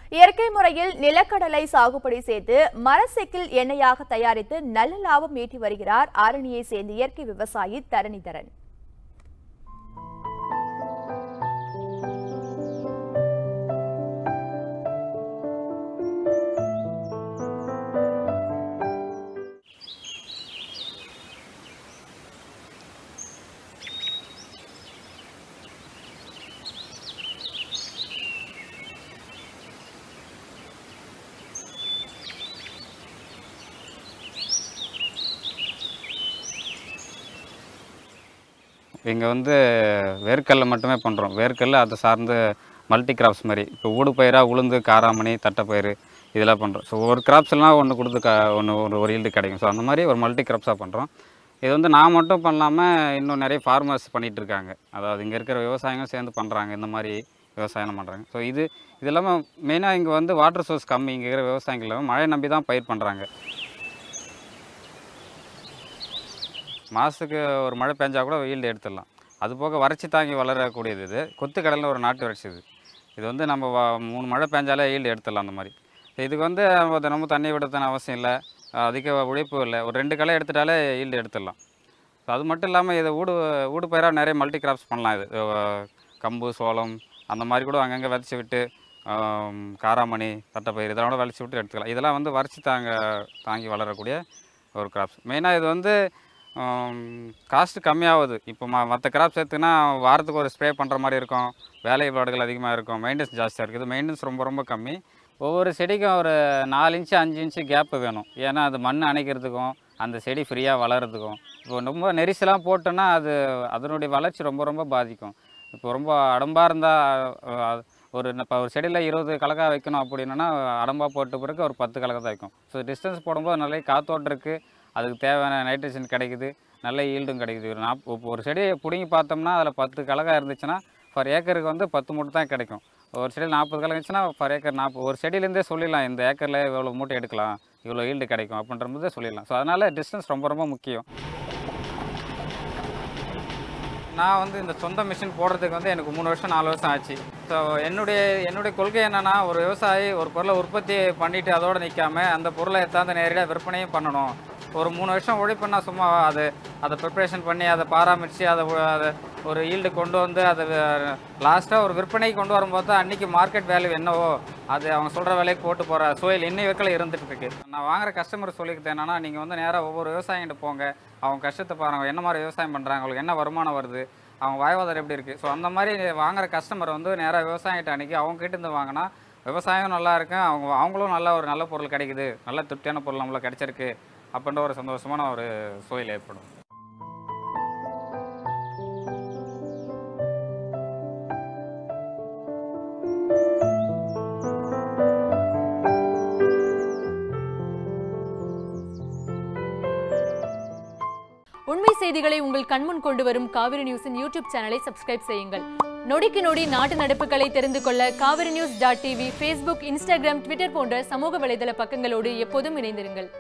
இயற்கை முறையில் நிலக்கடலை சாகுபடி செய்து மரசெக்கில் எண்ணெயாக தயாரித்து நல்ல லாபம் ஈட்டி வருகிறார் ஆரணியை சேர்ந்த இயற்கை விவசாயி தரணிதரன் இங்கே வந்து வேர்க்கடலை மட்டுமே பண்ணுறோம் வேர்க்கடலை அதை சார்ந்து மல்டி கிராப்ஸ் மாதிரி இப்போ ஊடு பயிராக உளுந்து காராமணி தட்டைப்பயிறு இதெல்லாம் பண்ணுறோம் ஸோ ஒரு கிராப்ஸ்லாம் ஒன்று கொடுத்து க ஒன்று ஒரு ஒரு ஈல்டு கிடைக்கும் ஸோ அந்த மாதிரி ஒரு மல்டி கிராப்ஸாக பண்ணுறோம் இது வந்து நான் மட்டும் பண்ணாமல் இன்னும் நிறைய ஃபார்மர்ஸ் பண்ணிகிட்டு இருக்காங்க அதாவது இங்கே இருக்கிற விவசாயிகளும் சேர்ந்து பண்ணுறாங்க இந்த மாதிரி விவசாயம் பண்ணுறாங்க ஸோ இது இது இல்லாமல் மெயினாக இங்கே வந்து வாட்டர் சோர்ஸ் கம்மி இங்கே இருக்கிற விவசாயிகள் எல்லாமே மழை நம்பி தான் பயிர் பண்ணுறாங்க மாதத்துக்கு ஒரு மழை பெஞ்சா கூட வெயில் எடுத்துடலாம் அது போக வறட்சி தாங்கி வளரக்கூடியது இது கொத்துக்கடலில் ஒரு நாட்டு வறட்சி இது இது வந்து நம்ம வ- மூணு மழை பெஞ்சாலே ஈல்டு எடுத்துடலாம் அந்த மாதிரி இதுக்கு வந்து நம்ம தினமும் தண்ணி விடுறதுன்னு அவசியம் இல்லை அதிக உழைப்பு இல்லை ஒரு ரெண்டு களை எடுத்துட்டாலே ஈல்டு எடுத்துடலாம் ஸோ அது மட்டும் இல்லாமல் இதை ஊடு ஊடு பயிராக நிறைய மல்டி கிராப்ஸ் பண்ணலாம் இது அஹ் கம்பு சோளம் அந்த மாதிரி கூட அங்கங்கே விதைச்சி விட்டு ஆம், காராமணி தட்டைப்பயிர் இதெல்லாம் கூட விளைச்சி விட்டு எடுத்துக்கலாம் இதெல்லாம் வந்து வறட்சி தாங்க தாங்கி வளரக்கூடிய ஒரு கிராப்ஸ் மெயினாக இது வந்து காஸ்ட்டு கம்மியாகுது இப்போ ம மற்ற கிராப்ஸ் எடுத்துன்னா வாரத்துக்கு ஒரு ஸ்ப்ரே பண்ணுற மாதிரி இருக்கும் வேலைப்பாடுகள் அதிகமாக இருக்கும் மெயின்டெனன்ஸ் ஜாஸ்தியாக இருக்குது மெயின்டெனன்ஸ் ரொம்ப ரொம்ப கம்மி ஒவ்வொரு செடிக்கும் ஒரு நாலு இன்ச்சு அஞ்சு இன்ச்சு கேப்பு வேணும் ஏன்னா அது மண் அணைக்கிறதுக்கும் அந்த செடி ஃப்ரீயாக வளர்கிறதுக்கும் இப்போ ரொம்ப நெரிசலாக போட்டோன்னா அது அதனுடைய வளர்ச்சி ரொம்ப ரொம்ப பாதிக்கும் இப்போ ரொம்ப அடம்பாக இருந்தால் ஒரு இப்போ ஒரு செடியில் இருபது கலக்கா வைக்கணும் அப்படின்னா அடம்பா போட்ட பிறகு ஒரு பத்து கலக்கா தான் வைக்கும் ஸோ டிஸ்டன்ஸ் போடும்போது நிறைய காத்தோட்டம் இருக்குது அதுக்கு தேவையான நைட்ரஜன் கிடைக்குது நல்ல ஈல்டும் கிடைக்குது ஒரு நாப் இப்போ ஒரு செடியை பிடுங்கி பார்த்தோம்னா அதில் பத்து கலக்கா இருந்துச்சுன்னா ஃபார் ஏக்கருக்கு வந்து பத்து மூட்டை தான் கிடைக்கும் ஒரு செடியில் நாற்பது கலக்கா இருந்துச்சுன்னா ஃபார் ஏக்கர் நாற்பது ஒரு செடியிலேருந்தே சொல்லிடலாம் இந்த ஏக்கரில் இவ்வளோ மூட்டை எடுக்கலாம் இவ்வளோ ஈல்டு கிடைக்கும் அப்படின்ற போதே சொல்லிடலாம் ஸோ அதனால் டிஸ்டன்ஸ் ரொம்ப ரொம்ப முக்கியம் நான் வந்து இந்த சொந்த மிஷின் போடுறதுக்கு வந்து எனக்கு மூணு வருஷம் நாலு வருஷம் ஆச்சு ஸோ என்னுடைய என்னுடைய கொள்கை என்னன்னா ஒரு விவசாயி ஒரு பொருளை உற்பத்தி பண்ணிட்டு அதோடு நிற்காம அந்த பொருளை எடுத்தாந்து நேரடியாக விற்பனையும் பண்ணணும் ஒரு மூணு வருஷம் உழைப்புன்னா சும்மா அது அதை ப்ரிப்ரேஷன் பண்ணி அதை பராமரித்து அதை உ- அதை ஒரு ஈல்டு கொண்டு வந்து அதை லாஸ்ட்டாக ஒரு விற்பனைக்கு கொண்டு வரும்போது தான் அன்றைக்கி மார்க்கெட் வேல்யூ என்னவோ அது அவங்க சொல்கிற விலைக்கு போட்டு போகிற சூழல் இன்னி வரைக்கும் இருந்துட்டு இருக்கு நான் வாங்குற கஸ்டமர் சொல்லிக்கிறது என்னன்னா நீங்கள் வந்து நேராக ஒவ்வொரு விவசாயிகிட்ட போங்க அவங்க கஷ்டத்தை பாருங்க என்ன மாதிரி விவசாயம் பண்ணுறாங்க அவங்களுக்கு என்ன வருமானம் வருது அவங்க வாழ்வாதாரம் எப்படி இருக்குது ஸோ அந்த மாதிரி வாங்குற கஸ்டமர் வந்து நேராக விவசாயிகிட்ட அன்றைக்கி அவங்க கிட்ட இருந்து வாங்கினா விவசாயம் நல்லா இருக்கு அவங்க அவங்களும் நல்ல ஒரு நல்ல பொருள் கிடைக்குது நல்ல திருப்தியான பொருள் நம்மளுக்கு கிடைச்சிருக்கு அப்படின்ற ஒரு சந்தோஷமான ஒரு சூழல் ஏற்படும் உண்மை செய்திகளை உங்கள் கண்முன் கொண்டு வரும் காவிரி நியூஸின் யூடியூப் சேனலை சப்ஸ்கிரைப் செய்யுங்கள் நொடிக்கு நொடி நாட்டு நடப்புகளை தெரிந்து கொள்ள Kaveri news dot TV Facebook Instagram Twitter போன்ற சமூக வலைதள பக்கங்களோடு எப்போதும் இணைந்திருங்கள்